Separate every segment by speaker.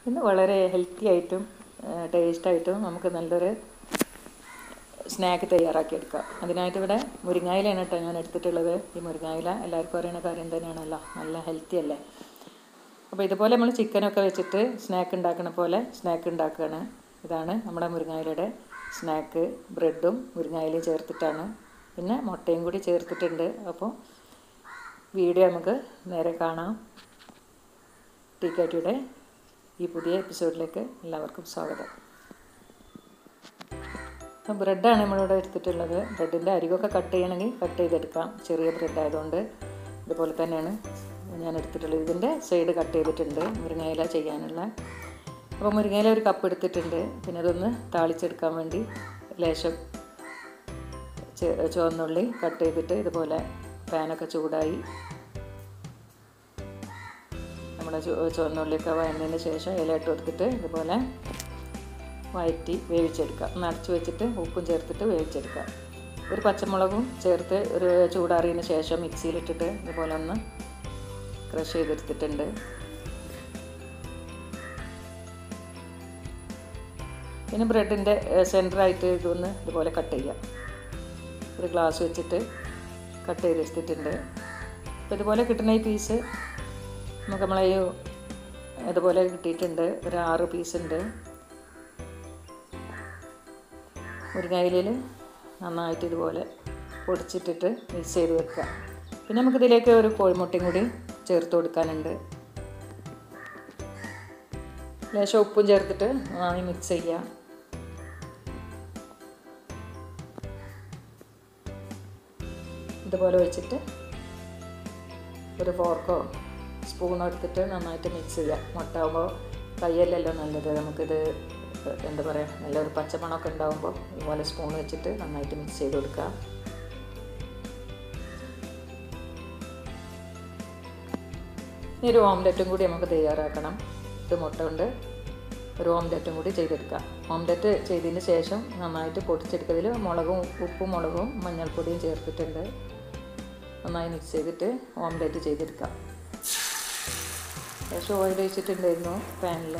Speaker 1: ഇന്ന് വളരെ ഹെൽത്തി ആയിട്ടും ടേസ്റ്റായിട്ടും നമുക്ക് നല്ലൊരു സ്നാക്ക് തയ്യാറാക്കിയെടുക്കാം അതിനായിട്ട് ഇവിടെ മുരിങ്ങായിലാണ് കേട്ടോ ഞാൻ എടുത്തിട്ടുള്ളത് ഈ മുരിങ്ങായില എല്ലാവർക്കും അറിയുന്ന കാര്യം തന്നെയാണല്ലോ നല്ല ഹെൽത്തി അല്ലേ അപ്പോൾ ഇതുപോലെ നമ്മൾ ചിക്കനൊക്കെ വെച്ചിട്ട് സ്നാക്ക് ഉണ്ടാക്കുന്ന പോലെ സ്നാക്ക് ഉണ്ടാക്കുകയാണ് ഇതാണ് നമ്മുടെ മുരിങ്ങായിലയുടെ സ്നാക്ക് ബ്രെഡും മുരിങ്ങായിലയും ചേർത്തിട്ടാണ് പിന്നെ മുട്ടയും കൂടി ചേർത്തിട്ടുണ്ട് അപ്പോൾ വീഡിയോ നമുക്ക് നേരെ കാണാം ടീ കാറ്റിയുടെ ഈ പുതിയ എപ്പിസോഡിലേക്ക് എല്ലാവർക്കും സ്വാഗതം അപ്പോൾ ബ്രെഡാണ് നമ്മളിവിടെ എടുത്തിട്ടുള്ളത് ബ്രെഡിൻ്റെ അരികൊക്കെ കട്ട് ചെയ്യണമെങ്കിൽ കട്ട് ചെയ്തെടുക്കാം ചെറിയ ബ്രെഡ് ആയതുകൊണ്ട് ഇതുപോലെ തന്നെയാണ് ഞാൻ എടുത്തിട്ടുള്ളത് ഇതിൻ്റെ സൈഡ് കട്ട് ചെയ്തിട്ടുണ്ട് മുരിങ്ങയില ചെയ്യാനുള്ള അപ്പോൾ മുരിങ്ങയില ഒരു കപ്പ് എടുത്തിട്ടുണ്ട് പിന്നെ അതൊന്ന് താളിച്ചെടുക്കാൻ വേണ്ടി ലേശം ചുവന്നുള്ളി കട്ട് ചെയ്തിട്ട് ഇതുപോലെ പാനൊക്കെ ചൂടായി നമ്മുടെ ചുവന്നുള്ളിയൊക്കെ വഴന്നതിന് ശേഷം ഇല ഇട്ട് കൊടുത്തിട്ട് ഇതുപോലെ വഴറ്റി വേവിച്ചെടുക്കാം ഒന്ന് അടച്ചു വെച്ചിട്ട് ഉപ്പും ചേർത്തിട്ട് വേവിച്ചെടുക്കാം ഒരു പച്ചമുളകും ചേർത്ത് ഒരു ചൂടാറിയതിന് ശേഷം മിക്സിയിലിട്ടിട്ട് ഇതുപോലെ ഒന്ന് ക്രഷ് ചെയ്തെടുത്തിട്ടുണ്ട് പിന്നെ ബ്രെഡിൻ്റെ സെൻറ്ററായിട്ട് ഇതൊന്ന് ഇതുപോലെ കട്ട് ചെയ്യാം ഒരു ഗ്ലാസ് വെച്ചിട്ട് കട്ട് ചെയ്തെടുത്തിട്ടുണ്ട് അപ്പോൾ ഇതുപോലെ കിട്ടുന്ന ഈ പീസ് നമുക്ക് നമ്മളെ ഈ ഇതുപോലെ കിട്ടിയിട്ടുണ്ട് ഒരു ആറ് പീസ് ഉണ്ട് മുരിങ്ങയിലിൽ നന്നായിട്ട് ഇതുപോലെ പൊടിച്ചിട്ടിട്ട് മിക്സ് ചെയ്ത് വെക്കുക പിന്നെ നമുക്കിതിലേക്ക് ഒരു കോഴിമുട്ടയും കൂടി ചേർത്ത് കൊടുക്കാനുണ്ട് ലേശം ഉപ്പും ചേർത്തിട്ട് നന്നായി മിക്സ് ചെയ്യുക ഇതുപോലെ വെച്ചിട്ട് ഒരു ഫോർക്കോ സ്പൂണോ എടുത്തിട്ട് നന്നായിട്ട് മിക്സ് ചെയ്യുക മുട്ട ആകുമ്പോൾ കയ്യല്ലല്ലോ നല്ലത് നമുക്കിത് എന്താ പറയുക നല്ലൊരു പച്ചമണമൊക്കെ ഉണ്ടാകുമ്പോൾ ഇതുപോലെ സ്പൂൺ വെച്ചിട്ട് നന്നായിട്ട് മിക്സ് ചെയ്ത് കൊടുക്കുക ഇനി ഒരു ഓംലെറ്റും കൂടി നമുക്ക് തയ്യാറാക്കണം ഇത് മുട്ട കൊണ്ട് ഒരു ഓംലെറ്റും കൂടി ചെയ്തെടുക്കാം ഓംലെറ്റ് ചെയ്തതിന് ശേഷം നന്നായിട്ട് പൊടിച്ചെടുക്കുന്നതിൽ മുളകും ഉപ്പും മുളകും മഞ്ഞൾപ്പൊടിയും ചേർത്തിട്ടുണ്ട് നന്നായി മിക്സ് ചെയ്തിട്ട് ഓംലെറ്റ് ചെയ്തെടുക്കാം ശേഷം ഓയിൽ ഒഴിച്ചിട്ടുണ്ടായിരുന്നു പാനിൽ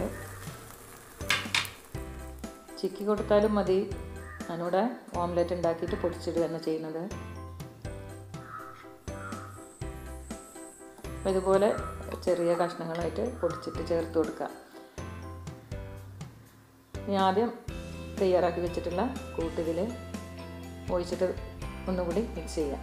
Speaker 1: ചിക്കി കൊടുത്താലും മതി ഞാനിവിടെ ഓംലെറ്റ് ഉണ്ടാക്കിയിട്ട് പൊടിച്ചിടുകയാണ് ചെയ്യുന്നത് അപ്പോൾ ഇതുപോലെ ചെറിയ കഷ്ണങ്ങളായിട്ട് പൊടിച്ചിട്ട് ചേർത്ത് കൊടുക്കുക ഇനി ആദ്യം തയ്യാറാക്കി വെച്ചിട്ടുള്ള കൂട്ടിതിൽ ഒഴിച്ചിട്ട് ഒന്നുകൂടി മിക്സ് ചെയ്യാം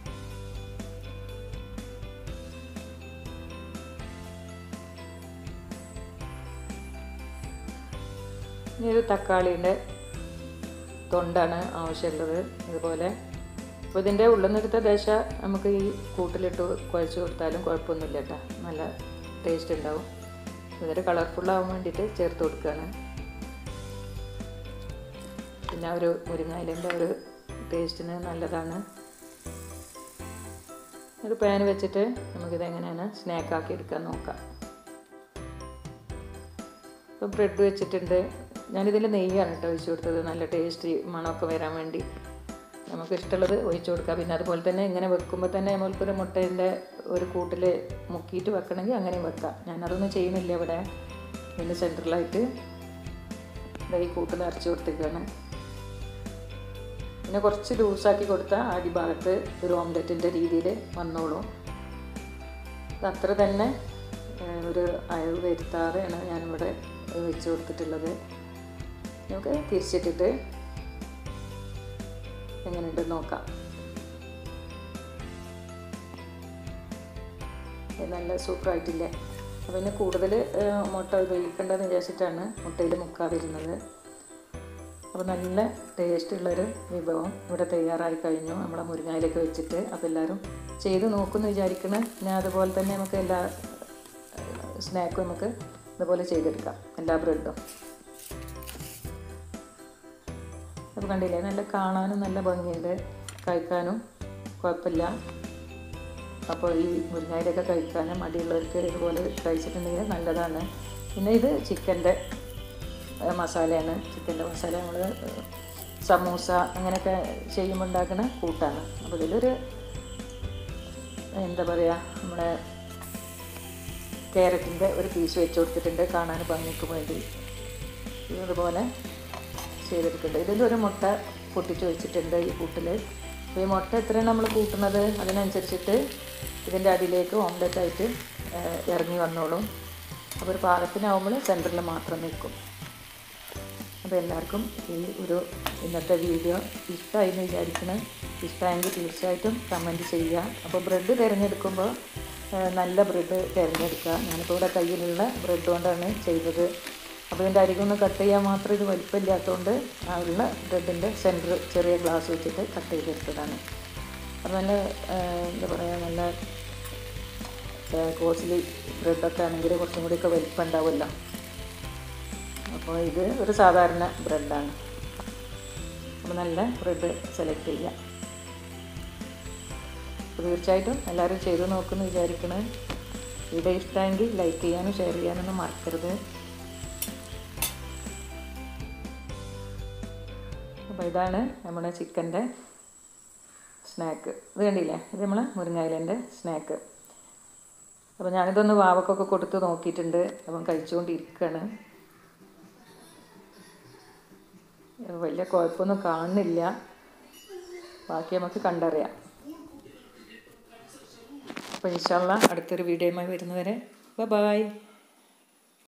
Speaker 1: ഇനി ഒരു തക്കാളിയുടെ തൊണ്ടാണ് ആവശ്യമുള്ളത് ഇതുപോലെ അപ്പോൾ ഇതിൻ്റെ ഉള്ളുന്നെടുത്ത ദശ നമുക്ക് ഈ കൂട്ടിലിട്ട് കുഴച്ച് കൊടുത്താലും കുഴപ്പമൊന്നുമില്ല കേട്ടോ നല്ല ടേസ്റ്റ് ഉണ്ടാവും ഇതൊരു കളർഫുള്ളാവാൻ വേണ്ടിയിട്ട് ചേർത്ത് കൊടുക്കുകയാണ് പിന്നെ ഒരു മുരിങ്ങയിലിൻ്റെ ഒരു ടേസ്റ്റിന് നല്ലതാണ് ഒരു പാൻ വെച്ചിട്ട് നമുക്കിത് എങ്ങനെയാണ് സ്നാക്കാക്കി എടുക്കാൻ നോക്കാം ഇപ്പോൾ ബ്രെഡ് വെച്ചിട്ടുണ്ട് ഞാനിതിൽ നെയ്യാണ് കേട്ടോ ഒഴിച്ചു കൊടുത്തത് നല്ല ടേസ്റ്റ് മണമൊക്കെ വരാൻ വേണ്ടി നമുക്ക് ഇഷ്ടമുള്ളത് ഒഴിച്ചു കൊടുക്കുക പിന്നെ അതുപോലെ തന്നെ ഇങ്ങനെ വെക്കുമ്പോൾ തന്നെ നമ്മൾക്കൊരു മുട്ടേൻ്റെ ഒരു കൂട്ടിൽ മുക്കിയിട്ട് വെക്കണമെങ്കിൽ അങ്ങനെയും വെക്കാം ഞാനതൊന്നും ചെയ്യുന്നില്ല ഇവിടെ ഇതിൻ്റെ സെൻറ്ററിലായിട്ട് ഈ കൂട്ടിൽ നിറച്ച് കൊടുത്തിരിക്കുകയാണ് പിന്നെ കുറച്ച് ലൂസാക്കി കൊടുത്താൽ അടിഭാഗത്ത് ഒരു ഓംലെറ്റിൻ്റെ രീതിയിൽ വന്നോളും അത്ര തന്നെ ഒരു അയവ് വരുത്താതെയാണ് ഞാനിവിടെ വെച്ച് കൊടുത്തിട്ടുള്ളത് നമുക്ക് തിരിച്ചിട്ടിട്ട് എങ്ങനെയുണ്ട് നോക്കാം നല്ല സൂപ്പറായിട്ടില്ലേ അപ്പോൾ പിന്നെ കൂടുതൽ മുട്ട ഉപയോഗിക്കേണ്ടതെന്ന് വിചാരിച്ചിട്ടാണ് മുട്ടയിൽ മുക്കാതിരുന്നത് അപ്പോൾ നല്ല ടേസ്റ്റുള്ളൊരു വിഭവം ഇവിടെ തയ്യാറായി കഴിഞ്ഞു നമ്മളെ മുരിങ്ങയിലൊക്കെ വെച്ചിട്ട് അപ്പോൾ എല്ലാവരും ചെയ്ത് നോക്കുമെന്ന് വിചാരിക്കണം പിന്നെ അതുപോലെ തന്നെ നമുക്ക് എല്ലാ സ്നാക്കും നമുക്ക് ഇതുപോലെ ചെയ്തെടുക്കാം എല്ലാ ബ്രെഡും അപ്പോൾ കണ്ടില്ലേ നല്ല കാണാനും നല്ല ഭംഗിയുണ്ട് കഴിക്കാനും കുഴപ്പമില്ല അപ്പോൾ ഈ മുരിങ്ങയിലൊക്കെ കഴിക്കാനും മടിയുള്ളവർക്ക് ഇതുപോലെ കഴിച്ചിട്ടുണ്ടെങ്കിൽ നല്ലതാണ് പിന്നെ ഇത് ചിക്കൻ്റെ മസാലയാണ് ചിക്കൻ്റെ മസാല നമ്മൾ സമൂസ അങ്ങനെയൊക്കെ ചെയ്യുമ്പോൾ ഉണ്ടാക്കുന്ന കൂട്ടാണ് അപ്പോൾ ഇതിലൊരു എന്താ പറയുക നമ്മുടെ ക്യാരറ്റിൻ്റെ ഒരു പീസ് വെച്ച് കൊടുത്തിട്ടുണ്ട് കാണാൻ ഭംഗിക്ക് വേണ്ടി ഇതുപോലെ ചെയ്തെടുക്കുന്നുണ്ട് ഇതിലൊരു മുട്ട പൊട്ടിച്ച് വെച്ചിട്ടുണ്ട് ഈ കൂട്ടിൽ അപ്പോൾ ഈ മുട്ട എത്രയാണ് നമ്മൾ കൂട്ടുന്നത് അതിനനുസരിച്ചിട്ട് ഇതിൻ്റെ അടിയിലേക്ക് ഓംലെറ്റ് ആയിട്ട് ഏഹ്, ഇറങ്ങി വന്നോളും അപ്പോൾ ഒരു പാകത്തിനാവുമ്പോൾ സെൻറ്ററിൽ മാത്രം നിൽക്കും അപ്പോൾ എല്ലാവർക്കും ഈ ഒരു ഇന്നത്തെ വീഡിയോ ഇഷ്ടമായി എന്ന് വിചാരിക്കണം ഇഷ്ടമായെങ്കിൽ തീർച്ചയായിട്ടും കമൻറ്റ് ചെയ്യുക അപ്പോൾ ബ്രെഡ് തിരഞ്ഞെടുക്കുമ്പോൾ ഏഹ്, നല്ല ബ്രെഡ് തിരഞ്ഞെടുക്കുക ഞാനിപ്പോൾ ഇവിടെ കയ്യിലുള്ള ബ്രെഡ് കൊണ്ടാണ് ചെയ്തത് അപ്പോൾ ഇതിൻ്റെ അരികൊന്ന് കട്ട് ചെയ്യാൻ മാത്രം ഇത് വലിപ്പമില്ലാത്തതുകൊണ്ട് ആ ഉള്ള ബ്രെഡിൻ്റെ സെൻറ്റർ ചെറിയ ഗ്ലാസ് വെച്ചിട്ട് കട്ട് ചെയ്തെടുത്തതാണ് അപ്പോൾ നല്ല ഏഹ്, എന്താ പറയുക നല്ല കോസ്റ്റ്ലി ബ്രെഡൊക്കെ ആണെങ്കിൽ കുറച്ചും കൂടിയൊക്കെ വലിപ്പം ഉണ്ടാവുമല്ലോ അപ്പോൾ ഇത് ഒരു സാധാരണ ബ്രെഡാണ് അപ്പോൾ നല്ല ബ്രെഡ് സെലക്ട് ചെയ്യാം അപ്പോൾ തീർച്ചയായിട്ടും എല്ലാവരും ചെയ്ത് നോക്കുമെന്ന് വിചാരിക്കണേ വീഡിയോ ഇഷ്ടമെങ്കിൽ ലൈക്ക് ചെയ്യാനും ഷെയർ ചെയ്യാനൊന്നും മറക്കരുത് അപ്പോൾ ഇതാണ് നമ്മുടെ ചിക്കൻ്റെ സ്നാക്ക് ഇത് കണ്ടില്ലേ ഇത് നമ്മളെ മുരിങ്ങയിലൻ്റെ സ്നാക്ക് അപ്പോൾ ഞാനിതൊന്ന് വാവക്കൊക്കെ കൊടുത്ത് നോക്കിയിട്ടുണ്ട് അപ്പം കഴിച്ചുകൊണ്ടിരിക്കുകയാണ് വലിയ കുഴപ്പമൊന്നും കാണുന്നില്ല ബാക്കി നമുക്ക് കണ്ടറിയാം അപ്പോൾ ഇൻഷാല്ല അടുത്തൊരു വീഡിയോയുമായി വരുന്നവരെ ബൈ